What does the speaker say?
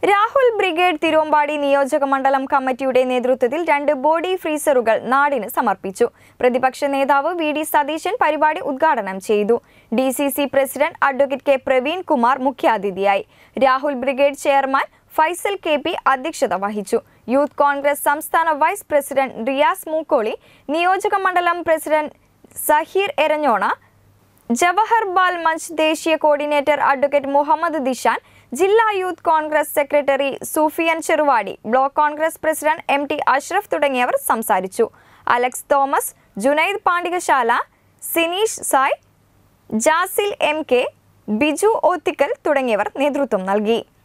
Rahul brigade Thiruvambady നിയോജക മണ്ഡലം കമ്മിറ്റിയുടെ നേതൃത്വത്തിൽ രണ്ട് ബോഡി ഫ്രീസറുകൾ നാടിന് സമർപ്പിച്ചു പ്രതിപക്ഷ നേതാവ് വി ഡി സതീശൻ പരിപാടി ഉദ്ഘാടനം ചെയ്തു D C C president advocate K Praveen Kumar മുഖ്യാതിഥിയായി Rahul brigade chairman Faisal K P അധ്യക്ഷത വഹിച്ചു യൂത്ത് കോൺഗ്രസ് സംസ്ഥാന വൈസ് പ്രസിഡന്റ് റിയാസ് മൂക്കോളി നിയോജക മണ്ഡലം പ്രസിഡന്റ് സഹീർ എരഞ്ഞോണ ജവഹർ ബാൽ മഞ്ച് ദേശീയ കോർഡിനേറ്റർ അഡ്വക്കേറ്റ് മുഹമ്മദ് ദിഷാൻ ജില്ലാ youth Congress secretary Sufiyan Cheruvadi block Congress president M T Ashraf തുടങ്ങിയവർ സംസാരിച്ചു അലക്സ് തോമസ് ജുനൈദ് പാണ്ടികശാല സിനീഷ് സായ് ജാസിൽ എം കെ ബിജു ഓത്തിക്കൽ തുടങ്ങിയവർ നേതൃത്വം നൽകി